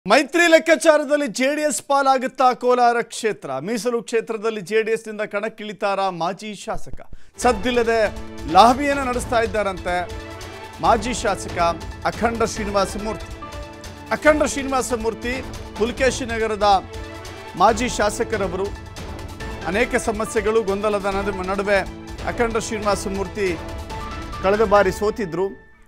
ಮೈತ್ರಿ ಲೆಕ್ಕಾಚಾರದಲ್ಲಿ ಜೆಡಿಎಸ್ ಪಾಲಾಗುತ್ತಾ ಕೋಲಾರ ಕ್ಷೇತ್ರ ಮೀಸಲು ಕ್ಷೇತ್ರದಲ್ಲಿ ಜೆಡಿಎಸ್ನಿಂದ ಕಣಕ್ಕಿಳಿತಾರ ಮಾಜಿ ಶಾಸಕ ಸದ್ದಿಲ್ಲದೆ ಲಾಹವಿಯನ್ನು ನಡೆಸ್ತಾ ಇದ್ದಾರಂತೆ ಮಾಜಿ ಶಾಸಕ ಅಖಂಡ ಶ್ರೀನಿವಾಸ ಮೂರ್ತಿ ಅಖಂಡ ಶ್ರೀನಿವಾಸ ಮೂರ್ತಿ ಪುಲಕೇಶಿ ನಗರದ ಮಾಜಿ ಶಾಸಕರವರು ಅನೇಕ ಸಮಸ್ಯೆಗಳು ಗೊಂದಲದ ನಡು- ನಡುವೆ ಅಖಂಡ ಶ್ರೀನಿವಾಸ ಮೂರ್ತಿ ಕಳೆದ ಬಾರಿ ಸೋತಿದ್ರು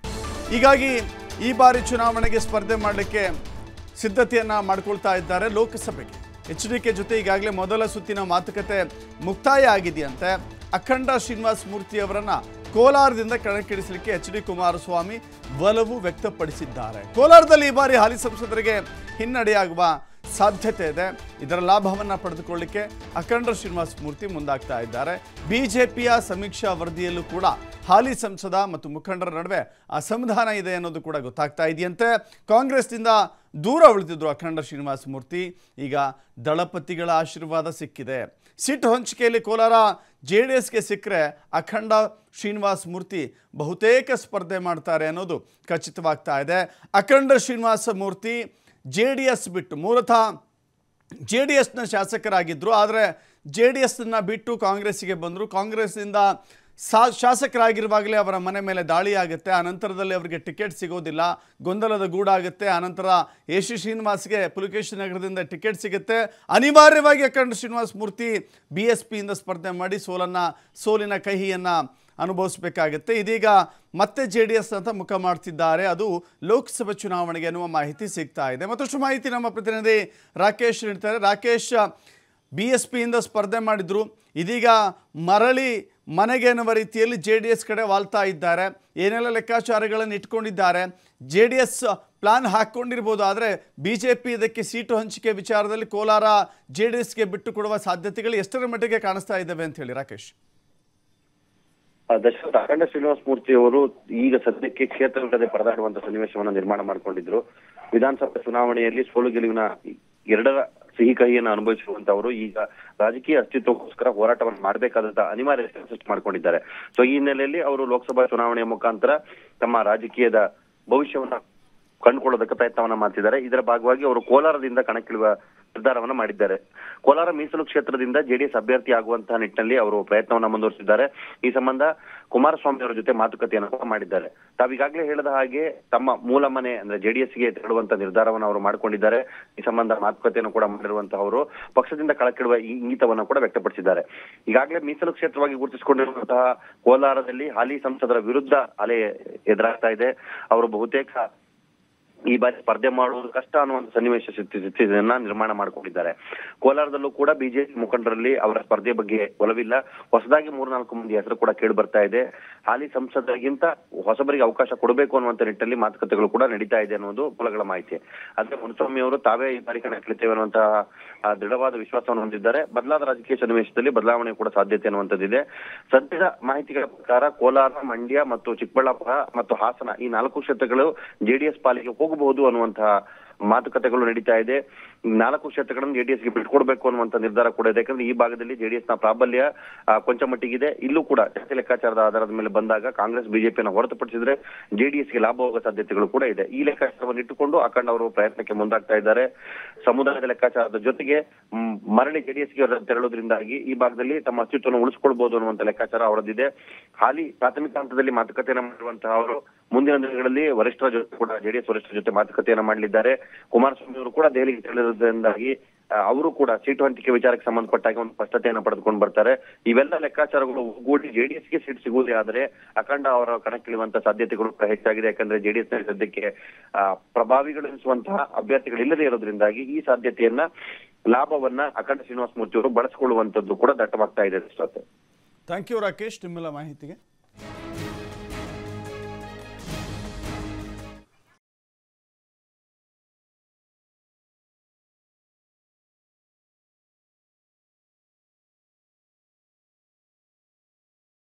ಹೀಗಾಗಿ ಈ ಬಾರಿ ಚುನಾವಣೆಗೆ ಸ್ಪರ್ಧೆ ಮಾಡಲಿಕ್ಕೆ ಸಿದ್ಧತೆಯನ್ನ ಮಾಡ್ಕೊಳ್ತಾ ಇದ್ದಾರೆ ಲೋಕಸಭೆಗೆ ಎಚ್ ಡಿ ಕೆ ಜೊತೆ ಈಗಾಗಲೇ ಮೊದಲ ಸುತ್ತಿನ ಮಾತುಕತೆ ಮುಕ್ತಾಯ ಆಗಿದೆಯಂತೆ ಅಖಂಡ ಶ್ರೀನಿವಾಸ್ ಮೂರ್ತಿ ಅವರನ್ನ ಕೋಲಾರದಿಂದ ಕಣಕ್ಕಿಳಿಸಲಿಕ್ಕೆ ಎಚ್ ಡಿ ಕುಮಾರಸ್ವಾಮಿ ಒಲವು ವ್ಯಕ್ತಪಡಿಸಿದ್ದಾರೆ ಕೋಲಾರದಲ್ಲಿ ಈ ಬಾರಿ ಹಾಲಿ ಸಂಸದರಿಗೆ ಹಿನ್ನಡೆಯಾಗುವ ಸಾಧ್ಯತೆ ಇದೆ ಇದರ ಲಾಭವನ್ನು ಪಡೆದುಕೊಳ್ಳಿಕ್ಕೆ ಅಖಂಡ ಶ್ರೀನಿವಾಸ ಮೂರ್ತಿ ಮುಂದಾಗ್ತಾ ಇದ್ದಾರೆ ಬಿಜೆಪಿಯ ಸಮೀಕ್ಷಾ ವರದಿಯಲ್ಲೂ ಕೂಡ ಹಾಲಿ ಸಂಸದ ಮತ್ತು ಮುಖಂಡರ ನಡುವೆ ಅಸಮಾಧಾನ ಇದೆ ಅನ್ನೋದು ಕೂಡ ಗೊತ್ತಾಗ್ತಾ ಇದೆಯಂತೆ ಕಾಂಗ್ರೆಸ್ನಿಂದ ದೂರ ಉಳಿದಿದ್ರು ಅಖಂಡ ಶ್ರೀನಿವಾಸ ಮೂರ್ತಿ ಈಗ ದಳಪತಿಗಳ ಆಶೀರ್ವಾದ ಸಿಕ್ಕಿದೆ ಸೀಟು ಹಂಚಿಕೆಯಲ್ಲಿ ಕೋಲಾರ ಜೆ ಡಿ ಎಸ್ಗೆ ಸಿಕ್ಕರೆ ಅಖಂಡ ಶ್ರೀನಿವಾಸ ಮೂರ್ತಿ ಬಹುತೇಕ ಸ್ಪರ್ಧೆ ಮಾಡ್ತಾರೆ ಅನ್ನೋದು ಖಚಿತವಾಗ್ತಾ ಇದೆ Akhanda Srinivasa Murthy J D S ಬಿಟ್ಟು ಮೂಲತಃ ಜೆ ಡಿ ಎಸ್ನ ಶಾಸಕರಾಗಿದ್ದರು ಆದರೆ ಜೆ ಡಿ ಎಸ್ನ ಬಿಟ್ಟು ಕಾಂಗ್ರೆಸ್ಸಿಗೆ ಬಂದರು ಕಾಂಗ್ರೆಸ್ನಿಂದ ಸಾ ಶಾಸಕರಾಗಿರುವಾಗಲೇ ಅವರ ಮನೆ ಮೇಲೆ ದಾಳಿ ಆಗುತ್ತೆ ಆ ನಂತರದಲ್ಲಿ ಅವರಿಗೆ ಟಿಕೆಟ್ ಸಿಗೋದಿಲ್ಲ ಗೊಂದಲದ ಗೂಡಾಗುತ್ತೆ ಆನಂತರ ಎ ಸಿ ಶ್ರೀನಿವಾಸ್ಗೆ ಪುಲಕೇಶಿ ನಗರದಿಂದ ಟಿಕೆಟ್ ಸಿಗುತ್ತೆ ಅನಿವಾರ್ಯವಾಗಿ ಅಖಂಡ ಶ್ರೀನಿವಾಸ ಮೂರ್ತಿ ಬಿ ಎಸ್ ಪಿಯಿಂದ ಸ್ಪರ್ಧೆ ಮಾಡಿ ಸೋಲನ್ನು ಸೋಲಿನ ಕಹಿಯನ್ನು ಅನುಭವಿಸಬೇಕಾಗುತ್ತೆ ಇದೀಗ ಮತ್ತೆ ಜೆ ಡಿ ಎಸ್ ಅಂತ ಮುಖ ಮಾಡ್ತಿದ್ದಾರೆ ಅದು ಲೋಕಸಭೆ ಚುನಾವಣೆಗೆ ಅನ್ನುವ ಮಾಹಿತಿ ಸಿಗ್ತಾ ಇದೆ ಮತ್ತಷ್ಟು ಮಾಹಿತಿ ನಮ್ಮ ಪ್ರತಿನಿಧಿ ರಾಕೇಶ್ ನೀಡ್ತಾರೆ ರಾಕೇಶ್ ಬಿ ಎಸ್ ಪಿಯಿಂದ ಸ್ಪರ್ಧೆ ಮಾಡಿದ್ರು ಇದೀಗ ಮರಳಿ ಮನೆಗೆ ಎನ್ನುವ ರೀತಿಯಲ್ಲಿ ಜೆ ಡಿ ಎಸ್ ಕಡೆ ವಾಲ್ತಾ ಇದ್ದಾರೆ ಏನೆಲ್ಲ ಲೆಕ್ಕಾಚಾರಗಳನ್ನು ಇಟ್ಕೊಂಡಿದ್ದಾರೆ ಜೆ ಡಿ ಎಸ್ ಪ್ಲಾನ್ ಹಾಕ್ಕೊಂಡಿರ್ಬೋದು ಆದರೆ ಬಿ ಜೆ ಪಿ ಇದಕ್ಕೆ ಸೀಟು ಹಂಚಿಕೆ ವಿಚಾರದಲ್ಲಿ ಕೋಲಾರ ಜೆ ಡಿ ಎಸ್ಗೆ ಬಿಟ್ಟು ಕೊಡುವ ಸಾಧ್ಯತೆಗಳು ಎಷ್ಟರ ಮಟ್ಟಿಗೆ ಕಾಣಿಸ್ತಾ ಇದ್ದಾವೆ ಅಂತ ಹೇಳಿ ರಾಕೇಶ್ ಆ, ದಶರಥ ಅಖಂಡ ಶ್ರೀನಿವಾಸ ಮೂರ್ತಿ ಅವರು ಈಗ ಸದ್ಯಕ್ಕೆ ಕ್ಷೇತ್ರವಿಲ್ಲದೆ ಪರದಾಡುವಂತ ಸನ್ನಿವೇಶವನ್ನ ನಿರ್ಮಾಣ ಮಾಡಿಕೊಂಡಿದ್ರು ವಿಧಾನಸಭಾ ಚುನಾವಣೆಯಲ್ಲಿ ಸೋಲು ಗೆಲುವಿನ ಎರಡರ ಸಿಹಿ ಕಹಿಯನ್ನು ಅನುಭವಿಸಿರುವಂತವರು ಈಗ ರಾಜಕೀಯ ಅಸ್ತಿತ್ವಕ್ಕೋಸ್ಕರ ಹೋರಾಟವನ್ನು ಮಾಡಬೇಕಾದಂತ ಅನಿವಾರ್ಯತೆ ಸೃಷ್ಟಿ ಮಾಡ್ಕೊಂಡಿದ್ದಾರೆ ಸೊ ಈ ಹಿನ್ನೆಲೆಯಲ್ಲಿ ಅವರು ಲೋಕಸಭಾ ಚುನಾವಣೆಯ ಮುಖಾಂತರ ತಮ್ಮ ರಾಜಕೀಯದ ಭವಿಷ್ಯವನ್ನ ಕಂಡುಕೊಳ್ಳೋದಕ್ಕೆ ಪ್ರಯತ್ನವನ್ನ ಮಾಡ್ತಿದ್ದಾರೆ ಇದರ ಭಾಗವಾಗಿ ಅವರು ಕೋಲಾರದಿಂದ ಕಣಕ್ಕಿಳುವ ನಿರ್ಧಾರವನ್ನ ಮಾಡಿದ್ದಾರೆ ಕೋಲಾರ ಮೀಸಲು ಕ್ಷೇತ್ರದಿಂದ ಜೆಡಿಎಸ್ ಅಭ್ಯರ್ಥಿ ಆಗುವಂತಹ ನಿಟ್ಟಿನಲ್ಲಿ ಅವರು ಪ್ರಯತ್ನವನ್ನ ಮುಂದುವರಿಸಿದ್ದಾರೆ ಈ ಸಂಬಂಧ ಕುಮಾರಸ್ವಾಮಿ ಅವರ ಜೊತೆ ಮಾತುಕತೆಯನ್ನು ಕೂಡ ಮಾಡಿದ್ದಾರೆ ತಾವೀಗಾಗಲೇ ಹೇಳಿದ ಹಾಗೆ ತಮ್ಮ ಮೂಲ ಮನೆ ಅಂದ್ರೆ ಜೆಡಿಎಸ್ಗೆ ತೆರಳುವಂತ ನಿರ್ಧಾರವನ್ನು ಅವರು ಮಾಡಿಕೊಂಡಿದ್ದಾರೆ ಈ ಸಂಬಂಧ ಮಾತುಕತೆಯನ್ನು ಕೂಡ ಮಾಡಿರುವಂತಹ ಅವರು ಪಕ್ಷದಿಂದ ಕಳಕಿಡುವ ಈ ಇಂಗಿತವನ್ನು ಕೂಡ ವ್ಯಕ್ತಪಡಿಸಿದ್ದಾರೆ ಈಗಾಗಲೇ ಮೀಸಲು ಕ್ಷೇತ್ರವಾಗಿ ಗುರುತಿಸಿಕೊಂಡಿರುವಂತಹ ಕೋಲಾರದಲ್ಲಿ ಹಾಲಿ ಸಂಸದರ ವಿರುದ್ಧ ಅಲೆ ಎದುರಾಗ್ತಾ ಇದೆ ಅವರು ಬಹುತೇಕ ಈ ಬಾರಿ ಸ್ಪರ್ಧೆ ಮಾಡುವುದು ಕಷ್ಟ ಅನ್ನುವಂತ ಸನ್ನಿವೇಶ ಸ್ಥಿತಿ- ಸ್ಥಿತಿಯನ್ನ ನಿರ್ಮಾಣ ಮಾಡಿಕೊಂಡಿದ್ದಾರೆ ಕೋಲಾರದಲ್ಲೂ ಕೂಡ ಬಿಜೆಪಿ ಮುಖಂಡರಲ್ಲಿ ಅವರ ಸ್ಪರ್ಧೆ ಬಗ್ಗೆ ಒಲವಿಲ್ಲ ಹೊಸದಾಗಿ ಮೂರ್ನಾಲ್ಕು ಮಂದಿ ಹೆಸರು ಕೂಡ ಕೇಳಿ ಬರ್ತಾ ಇದೆ ಹಾಲಿ ಸಂಸದರಿಗಿಂತ ಹೊಸಬರಿಗೆ ಅವಕಾಶ ಕೊಡಬೇಕು ಅನ್ನುವಂತ ನಿಟ್ಟಿನಲ್ಲಿ ಮಾತುಕತೆಗಳು ಕೂಡ ನಡೀತಾ ಇದೆ ಅನ್ನೋದು ಮೂಲಗಳ ಮಾಹಿತಿ ಆದ್ರೆ ಮುನಿಸ್ವಾಮಿ ಅವರು ತಾವೇ ಈ ಬಾರಿ ಕಣಕ್ಕಿಳಿತೇವೆ ಅನ್ನುವಂತಹ ಆ, ದೃಢವಾದ ವಿಶ್ವಾಸವನ್ನು ಹೊಂದಿದ್ದಾರೆ ಬದಲಾದ ರಾಜಕೀಯ ಸನ್ನಿವೇಶದಲ್ಲಿ ಬದಲಾವಣೆ ಕೂಡ ಸಾಧ್ಯತೆ ಅನ್ನುವಂಥದ್ದಿದೆ ಸದ್ಯದ ಮಾಹಿತಿಗಳ ಪ್ರಕಾರ ಕೋಲಾರ ಮಂಡ್ಯ ಮತ್ತು ಚಿಕ್ಕಬಳ್ಳಾಪುರ ಮತ್ತು ಹಾಸನ ಈ ನಾಲ್ಕು ಕ್ಷೇತ್ರಗಳು ಜೆಡಿಎಸ್ ಪಾಲಿಗೆ ಹೋಗಬಹುದು ಅನ್ನುವಂತಹ ಮಾತುಕತೆಗಳು ನಡೀತಾ ಇದೆ ಈ ನಾಲ್ಕು ಕ್ಷೇತ್ರಗಳನ್ನು ಜೆಡಿಎಸ್ಗೆ ಬಿಟ್ಕೊಡ್ಬೇಕು ಅನ್ನುವಂತ ನಿರ್ಧಾರ ಕೂಡ ಇದೆ ಯಾಕಂದ್ರೆ ಈ ಭಾಗದಲ್ಲಿ ಜೆಡಿಎಸ್ ನ ಪ್ರಾಬಲ್ಯ ಆ, ಕೊಂಚ ಮಟ್ಟಿಗಿದೆ ಇಲ್ಲೂ ಕೂಡ ಜಾತಿ ಲೆಕ್ಕಾಚಾರದ ಆಧಾರದ ಮೇಲೆ ಬಂದಾಗ ಕಾಂಗ್ರೆಸ್ ಬಿಜೆಪಿಯನ್ನು ಹೊರತುಪಡಿಸಿದ್ರೆ ಜೆಡಿಎಸ್ಗೆ ಲಾಭ ಹೋಗೋ ಸಾಧ್ಯತೆಗಳು ಕೂಡ ಇದೆ ಈ ಲೆಕ್ಕಾಚಾರವನ್ನು ಇಟ್ಟುಕೊಂಡು ಅಖಂಡ್ ಅವರು ಪ್ರಯತ್ನಕ್ಕೆ ಮುಂದಾಗ್ತಾ ಇದ್ದಾರೆ ಸಮುದಾಯದ ಲೆಕ್ಕಾಚಾರದ ಜೊತೆಗೆ ಮ್, ಮರಳಿ ಜೆಡಿಎಸ್ಗೆ ತೆರಳೋದ್ರಿಂದಾಗಿ ಈ ಭಾಗದಲ್ಲಿ ತಮ್ಮ ಅಸ್ತಿತ್ವವನ್ನು ಉಳಿಸಿಕೊಳ್ಬಹುದು ಅನ್ನುವಂತ ಲೆಕ್ಕಾಚಾರ ಅವರದ್ದಿದೆ ಹಾಲಿ ಪ್ರಾಥಮಿಕ ಹಂತದಲ್ಲಿ ಮಾತುಕತೆಯನ್ನು ಮಾಡಿರುವಂತಹ ಅವರು ಮುಂದಿನ ದಿನಗಳಲ್ಲಿ ವರಿಷ್ಠರ ಜೊತೆ ಕೂಡ ಜೆಡಿಎಸ್ ವರಿಷ್ಠರ ಜೊತೆ ಮಾತುಕತೆಯನ್ನ ಮಾಡಲಿದ್ದಾರೆ ಕುಮಾರಸ್ವಾಮಿ ಅವರು ಕೂಡ ದೆಹಲಿಗೆ ತೆರಳಿರೋದ್ರಿಂದಾಗಿ ಆ, ಅವರು ಕೂಡ ಸೀಟು ಹಂಚಿಕೆ ವಿಚಾರಕ್ಕೆ ಸಂಬಂಧಪಟ್ಟಾಗ ಒಂದು ಸ್ಪಷ್ಟತೆಯನ್ನು ಪಡೆದುಕೊಂಡು ಬರ್ತಾರೆ ಇವೆಲ್ಲ ಲೆಕ್ಕಾಚಾರಗಳು ಒಗ್ಗೂಡಿ ಜೆಡಿಎಸ್ಗೆ ಸೀಟ್ ಸಿಗುವುದೇ ಆದರೆ ಅಖಂಡ ಅವರ ಕಣಕ್ಕಿಳಿಯುವಂತ ಸಾಧ್ಯತೆಗಳು ಕೂಡ ಹೆಚ್ಚಾಗಿದೆ ಯಾಕಂದ್ರೆ ಜೆಡಿಎಸ್ ನಲ್ಲಿ ಸದ್ಯಕ್ಕೆ ಆ, ಪ್ರಭಾವಿಗಳೆನಿಸುವಂತಹ ಅಭ್ಯರ್ಥಿಗಳು ಇಲ್ಲದೆ ಇರೋದ್ರಿಂದಾಗಿ ಈ ಸಾಧ್ಯತೆಯನ್ನ ಲಾಭವನ್ನ ಅಖಂಡ ಶ್ರೀನಿವಾಸ ಮೂರ್ತಿ ಅವರು ಬಳಸಿಕೊಳ್ಳುವಂತದ್ದು ಕೂಡ ದಟ್ಟವಾಗ್ತಾ ಇದೆ ಅಷ್ಟೇ ಥ್ಯಾಂಕ್ ಯು ರಾಕೇಶ್ ನಿಮ್ಮೆಲ್ಲ ಮಾಹಿತಿಗೆ